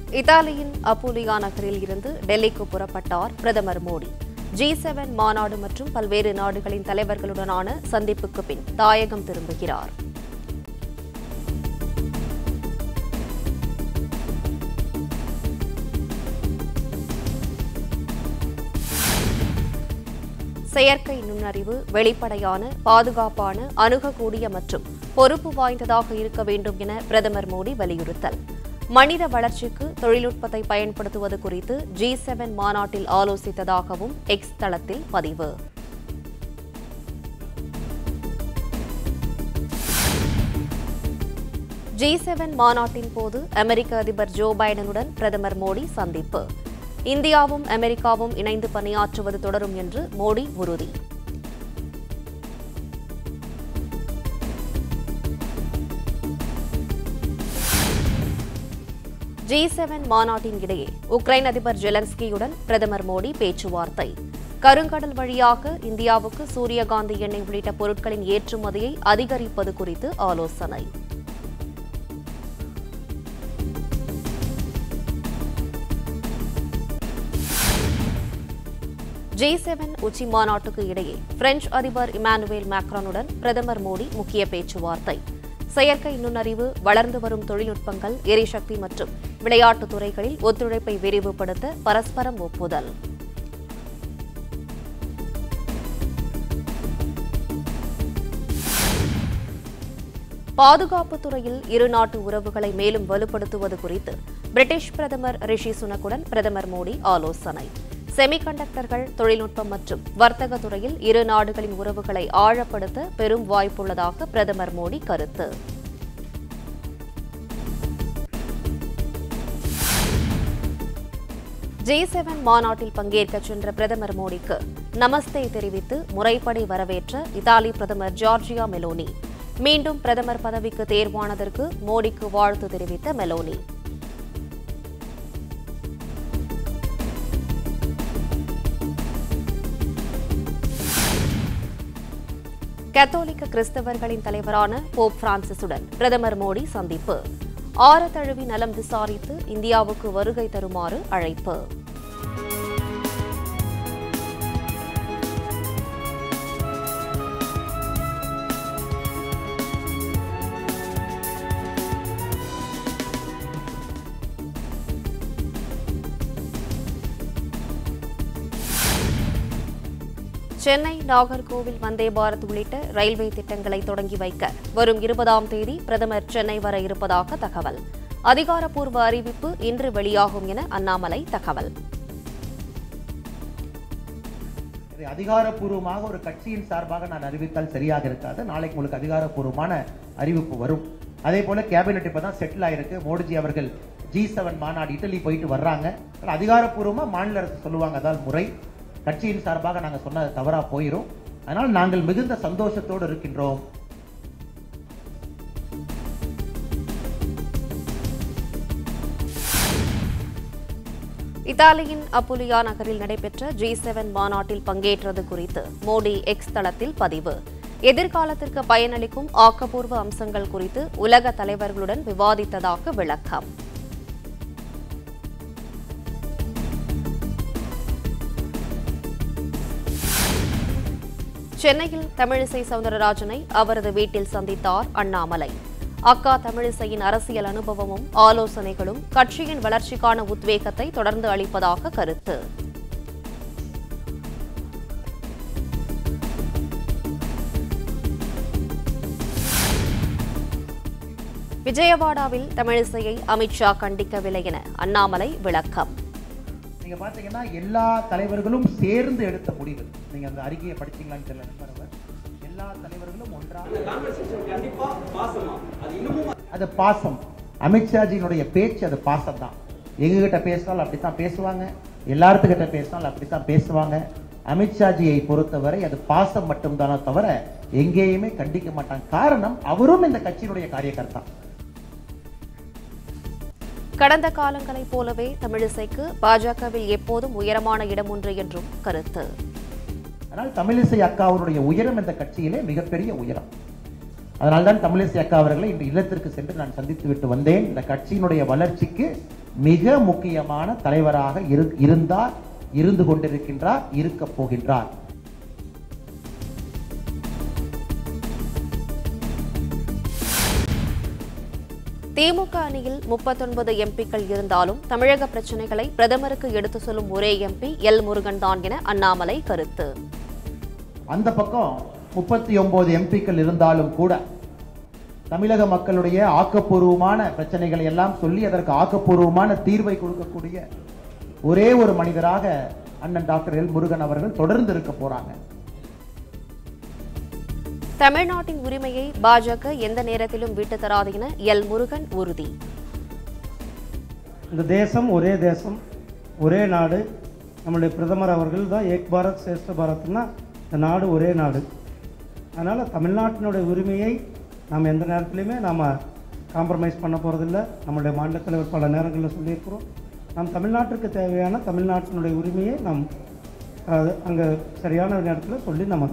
இத்தாலியின் அப்புலியா நகரில் இருந்து டெல்லிக்கு புறப்பட்டார் பிரதமர் மோடி ஜி செவன் மாநாடு மற்றும் பல்வேறு நாடுகளின் தலைவர்களுடனான சந்திப்புக்கு பின் தாயகம் திரும்புகிறார் செயற்கை நுண்ணறிவு வெளிப்படையான பாதுகாப்பான அணுகக்கூடிய மற்றும் பொறுப்பு வாய்ந்ததாக இருக்க வேண்டும் என பிரதமர் மோடி வலியுறுத்தல் மனித வளர்ச்சிக்கு தொழில்நுட்பத்தை பயன்படுத்துவது குறித்து ஜி செவன் மாநாட்டில் ஆலோசித்ததாகவும் எக்ஸ் தளத்தில் பதிவு ஜி செவன் மாநாட்டின் போது அமெரிக்க அதிபர் ஜோ பைடனுடன் பிரதமர் மோடி சந்திப்பு இந்தியாவும் அமெரிக்காவும் இணைந்து பணியாற்றுவது தொடரும் என்று மோடி உறுதி ஜி செவன் மாநாட்டின் இடையே உக்ரைன் அதிபர் ஜெலன்ஸ்கியுடன் பிரதமர் மோடி பேச்சுவார்த்தை கருங்கடல் வழியாக இந்தியாவுக்கு சூரியகாந்தி எண்ணெய் உள்ளிட்ட பொருட்களின் ஏற்றுமதியை அதிகரிப்பது குறித்து ஆலோசனை ஜி செவன் உச்சி மாநாட்டுக்கு இடையே பிரெஞ்சு அதிபர் இமானுவேல் மேக்ரானுடன் பிரதமர் மோடி முக்கிய பேச்சுவார்த்தை செயற்கை நுண்ணறிவு வளர்ந்து வரும் தொழில்நுட்பங்கள் எரிசக்தி மற்றும் விளையாட்டுத் துறைகளில் ஒத்துழைப்பை விரிவுபடுத்த பரஸ்பரம் ஒப்புதல் பாதுகாப்புத் துறையில் இரு நாட்டு உறவுகளை மேலும் வலுப்படுத்துவது குறித்து பிரிட்டிஷ் பிரதமர் ரிஷி சுனக்குடன் பிரதமர் மோடி ஆலோசனை செமிகண்டக்டர்கள் தொழில்நுட்பம் மற்றும் வர்த்தக துறையில் இரு நாடுகளின் உறவுகளை ஆழப்படுத்த பெரும் வாய்ப்புள்ளதாக பிரதமர் மோடி கருத்து ஜி செவன் மாநாட்டில் பங்கேற்க சென்ற பிரதமர் மோடிக்கு நமஸ்தே தெரிவித்து முறைப்படி வரவேற்ற இத்தாலி பிரதமர் ஜார்ஜியா மெலோனி மீண்டும் பிரதமர் பதவிக்கு தேர்வானதற்கு மோடிக்கு வாழ்த்து தெரிவித்த மெலோனி கத்தோலிக்க கிறிஸ்தவர்களின் தலைவரான போப் பிரான்சிசுடன் பிரதமர் மோடி சந்திப்பு ஆறு தழுவி நலம் விசாரித்து இந்தியாவுக்கு வருகை தருமாறு அழைப்பு சென்னை நாகர்கோவில் வந்தே பாரத் உள்ளிட்ட ரயில்வே திட்டங்களை தொடங்கி வைக்க வரும் இருபதாம் தேதி பிரதமர் சென்னை வர இருப்பதாக தகவல் அதிகாரப்பூர்வ அறிவிப்பு இன்று வெளியாகும் என அண்ணாமலை தகவல் இதை அதிகாரப்பூர்வமாக ஒரு கட்சியின் சார்பாக நான் அறிவித்தால் சரியாக இருக்காது நாளைக்கு உங்களுக்கு அதிகாரப்பூர்வமான அறிவிப்பு வரும் அதே போல கேபினெட் இப்பதான் செட்டில் ஆயிருக்கு மோடிஜி அவர்கள் ஜி செவன் மாநாடு இட்டலி போயிட்டு வர்றாங்க ஆனா அதிகாரப்பூர்வமா மாநில அரசு சொல்லுவாங்க அதால் முறை கட்சியின் சார்பாக நாங்க சொன்னது தவறா போயிரும் அதனால் நாங்கள் மிகுந்த சந்தோஷத்தோடு இருக்கின்றோம் இத்தாலியின் அப்புலியா நகரில் நடைபெற்ற ஜி செவன் மாநாட்டில் பங்கேற்றது குறித்து மோடி எக்ஸ் தளத்தில் பதிவு எதிர்காலத்திற்கு பயனளிக்கும் ஆக்கப்பூர்வ அம்சங்கள் குறித்து உலக தலைவர்களுடன் விவாதித்ததாக விளக்கம் சென்னையில் தமிழிசை சவுந்தரராஜனை அவரது வீட்டில் சந்தித்தார் அண்ணாமலை அக்கா தமிழிசையின் அரசியல் அனுபவமும் ஆலோசனைகளும் கட்சியின் வளர்ச்சிக்கான உத்வேகத்தை தொடர்ந்து அளிப்பதாக கருத்து விஜயவாடாவில் தமிழிசையை அமித்ஷா கண்டிக்கவில்லை என அண்ணாமலை விளக்கம் நீங்க பாத்தீங்கன்னா எல்லா தலைவர்களும் சேர்ந்து எடுத்த முடிவு நீங்க அந்த அறிக்கையை படிச்சீங்களான்னு தெரியல நண்பர். எல்லா தலைவர்களும் ஒன்றாக அது பாசம் அமித்ஷாஜியினுடைய பேச்சு அது பாசம் தான் எங்ககிட்ட பேசினாலும் அப்படித்தான் பேசுவாங்க எல்லாத்துக்கிட்ட பேசினாலும் அப்படித்தான் பேசுவாங்க அமித்ஷாஜியை பொறுத்தவரை அது பாசம் மட்டும்தானே தவிர எங்கேயுமே கண்டிக்க மாட்டாங்க காரணம் அவரும் இந்த கட்சியினுடைய காரியகர்த்தா கடந்த காலங்களைப் போலவே தமிழிசைக்கு பாஜகவில் எப்போதும் உயரமான இடம் உண்டு என்றும் கருத்து ஆனால் தமிழிசை அக்கா அவருடைய உயரம் இந்த கட்சியிலே மிகப்பெரிய உயரம் அதனால்தான் தமிழிசை அக்கா அவர்களை இன்று இல்லத்திற்கு சென்று நான் சந்தித்து விட்டு வந்தேன் இந்த கட்சியினுடைய வளர்ச்சிக்கு மிக முக்கியமான தலைவராக இரு- இருந்தார் இருந்து கொண்டிருக்கின்றார் இருக்கப் போகின்றார் திமுக அணியில் முப்பத்தொன்பது எம்பிக்கள் இருந்தாலும் தமிழக பிரச்சினைகளை பிரதமருக்கு எடுத்து சொல்லும் ஒரே எம்பி எல் முருகன் தான் என அண்ணாமலை கருத்து அந்த பக்கம் முப்பத்தி ஒன்பது எம்பிக்கள் இருந்தாலும் கூட தமிழக மக்களுடைய ஆக்கப்பூர்வமான பிரச்சனைகளை எல்லாம் சொல்லி அதற்கு ஆக்கப்பூர்வமான தீர்வை கொடுக்கக்கூடிய ஒரே ஒரு மனிதராக அண்ணன் டாக்டர் எல் முருகன் அவர்கள் தொடர்ந்து இருக்க போறாங்க தமிழ்நாட்டின் உரிமையை பாஜக எந்த நேரத்திலும் விட்டுத் தராது என எல் முருகன் உறுதி இந்த தேசம் ஒரே தேசம் ஒரே நாடு நம்மளுடைய பிரதமர் அவர்கள் தான் ஏக் பாரத் சிரேஷ்ட பாரத்னா இந்த நாடு ஒரே நாடு அதனால் தமிழ்நாட்டினுடைய உரிமையை நாம் எந்த நேரத்துலையுமே நாம் காம்ப்ரமைஸ் பண்ண போகிறதில்ல நம்மளுடைய மாநில தலைவர் பல நேரங்களில் சொல்லியிருக்கிறோம் நாம் தமிழ்நாட்டுக்கு தேவையான தமிழ்நாட்டினுடைய உரிமையை நாம் அங்கே சரியான நேரத்தில் சொல்லி நம்ம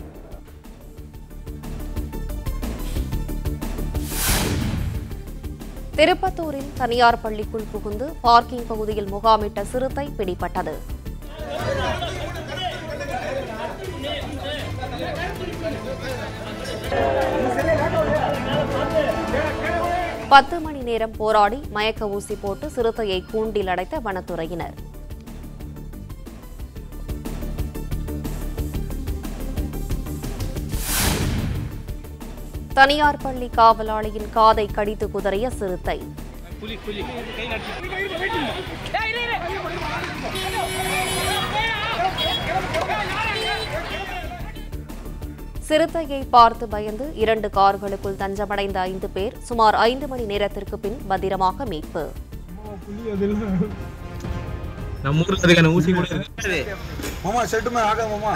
திருப்பத்தூரில் தனியார் பள்ளிக்குள் புகுந்து பார்க்கிங் பகுதியில் முகாமிட்ட சிறுத்தை பிடிபட்டது பத்து மணி நேரம் போராடி மயக்க ஊசி போட்டு சிறுத்தையை கூண்டில் அடைத்த வனத்துறையினர் தனியார் பள்ளி காவலாளியின் காதை கடித்து குதறிய சிறுத்தை சிறுத்தையை பார்த்து பயந்து இரண்டு கார்களுக்குள் தஞ்சமடைந்த ஐந்து பேர் சுமார் ஐந்து மணி நேரத்திற்கு பின் பத்திரமாக மீட்பு நம்ம ஊர்ல அதுக்கான ஊசி கூட இருக்கு மாமா செட்டுமே ஆக மாமா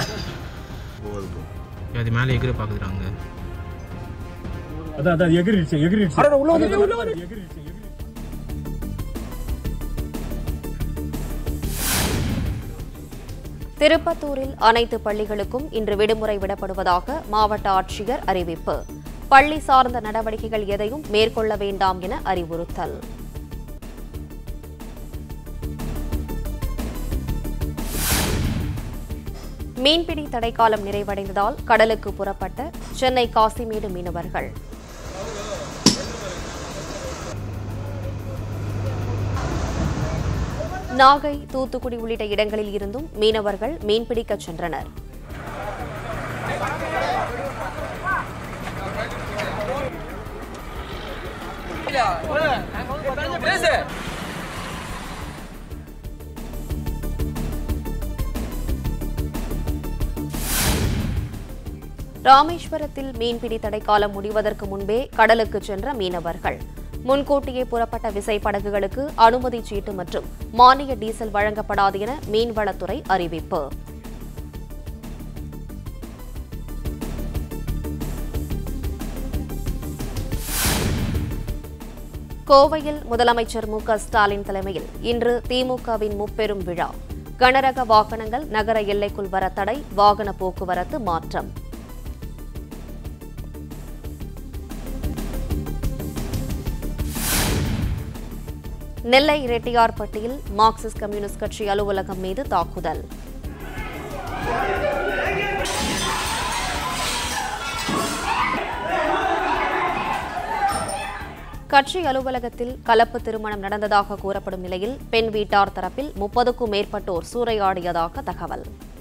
அது மேல எகிர பாக்குறாங்க அதான் அதான் எகிரிடுச்சு எகிரிடுச்சு உள்ள வந்து உள்ள வந்து எகிரிடுச்சு திருப்பத்தூரில் அனைத்து பள்ளிகளுக்கும் இன்று விடுமுறை விடப்படுவதாக மாவட்ட ஆட்சியர் அறிவிப்பு பள்ளி சார்ந்த நடவடிக்கைகள் எதையும் மேற்கொள்ள வேண்டாம் என அறிவுறுத்தல் மீன்பிடி தடைக்காலம் நிறைவடைந்ததால் கடலுக்கு புறப்பட்ட சென்னை காசிமேடு மீனவர்கள் நாகை தூத்துக்குடி உள்ளிட்ட இடங்களில் இருந்தும் மீனவர்கள் மீன்பிடிக்கச் சென்றனர் ராமேஸ்வரத்தில் மீன்பிடி தடைக்காலம் முடிவதற்கு முன்பே கடலுக்கு சென்ற மீனவர்கள் முன்கூட்டியே புறப்பட்ட விசைப்படகுகளுக்கு அனுமதி சீட்டு மற்றும் மானிய டீசல் வழங்கப்படாது என மீன்வளத்துறை அறிவிப்பு கோவையில் முதலமைச்சர் மு க ஸ்டாலின் தலைமையில் இன்று திமுகவின் முப்பெரும் விழா கனரக வாகனங்கள் நகர எல்லைக்குள் வர தடை வாகன போக்குவரத்து மாற்றம் நெல்லை ரெட்டியார்பட்டியில் மார்க்சிஸ்ட் கம்யூனிஸ்ட் கட்சி அலுவலகம் மீது தாக்குதல் கட்சி அலுவலகத்தில் கலப்பு திருமணம் நடந்ததாக கூறப்படும் நிலையில் பெண் வீட்டார் தரப்பில் முப்பதுக்கும் மேற்பட்டோர் சூறையாடியதாக தகவல்